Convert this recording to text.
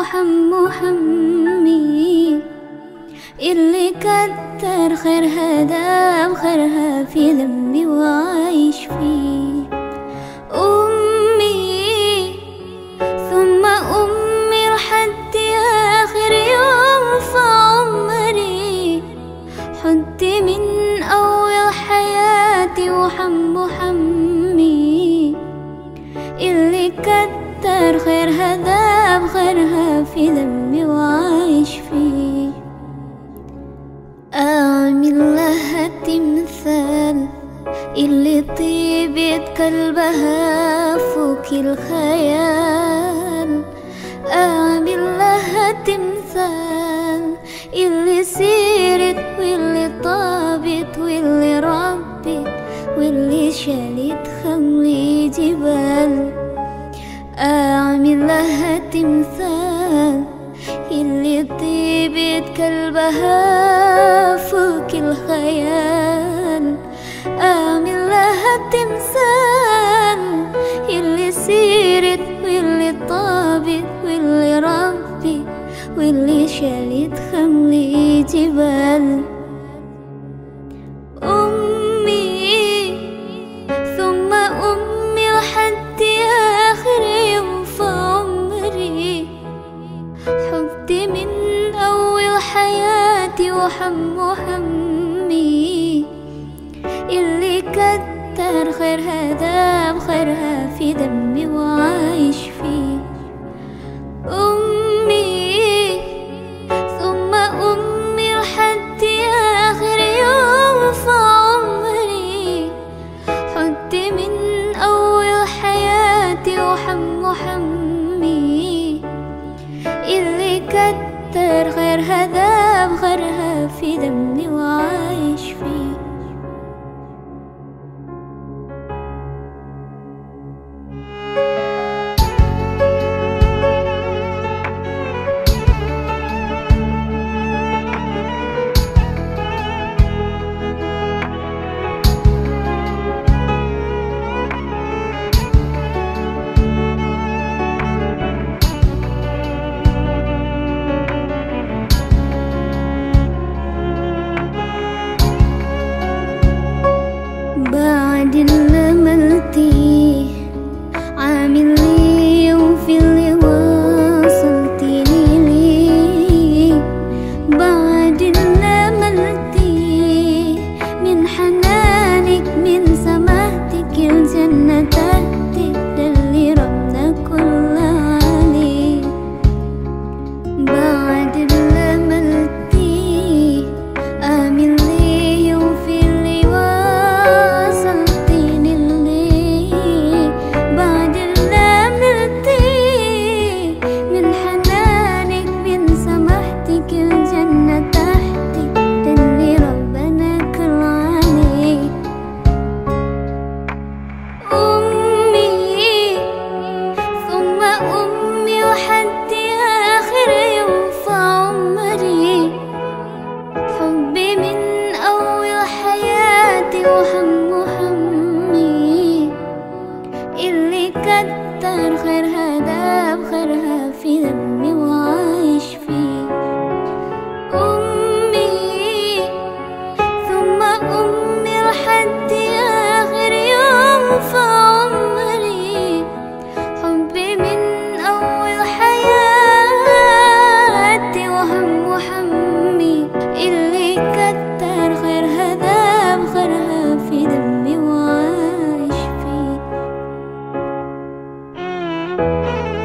وحم حمي اللي كتر خيرها دام خيرها في ذنبي وعايش فيه أمي ثم أمي لحد آخر يوم في عمري حدي من أول حياتي وحم حمي اللي كتر خيرها ذاب خيرها في ذنبي وعايش فيه أعمل لها تمثال اللي طيبة قلبها فوق الخيال أعمل لها تمثال اللي سيرت واللي طابت واللي ربت واللي شالت خملي جبال أعمل لها تمثال اللي طيبة قلبها فوق الخيال أعمل لها تمثال اللي سيرت واللي طابت واللي ربت واللي شالت خملي جبال أمي ثم أمي لحد آخر يوم في عمري حبي من أول حياتي وحم حمي اللي كتر خيرها ذاب خيرها في دمي وعايش فيه أمي ثم أمي لحد آخر يوم في عمري حدي من أول حياتي وحم حمي اللي كتر خيرها ذاب خيرها في دمي وعايش فيه بعد اللي عملتيه عامل لي وفي اللي وصلتيني ليه بعد اللي عملتيه من حنانك من سماحتك الجنة تحتك ده اللي ربنا كل عليه بعد اللي عملتيه أعمل ليه وفي اللي وصلتيني ليه بعد اللي عملتيه من حنانك من سماحتك الجنة تحتك ده اللي ربنا كل عليه أمي ثم أمي لحد آخر يوم في عمري حبي من أول حياتي وحم حمي اللي كتر خيرها داب خيرها في دمي وعايش فيه أمي ثم أمي لحد آخر يوم في عمري حبي من أول حياتي وهم وحمي اللي كتر خيرها ذاب خيرها في دمي وعايش فيه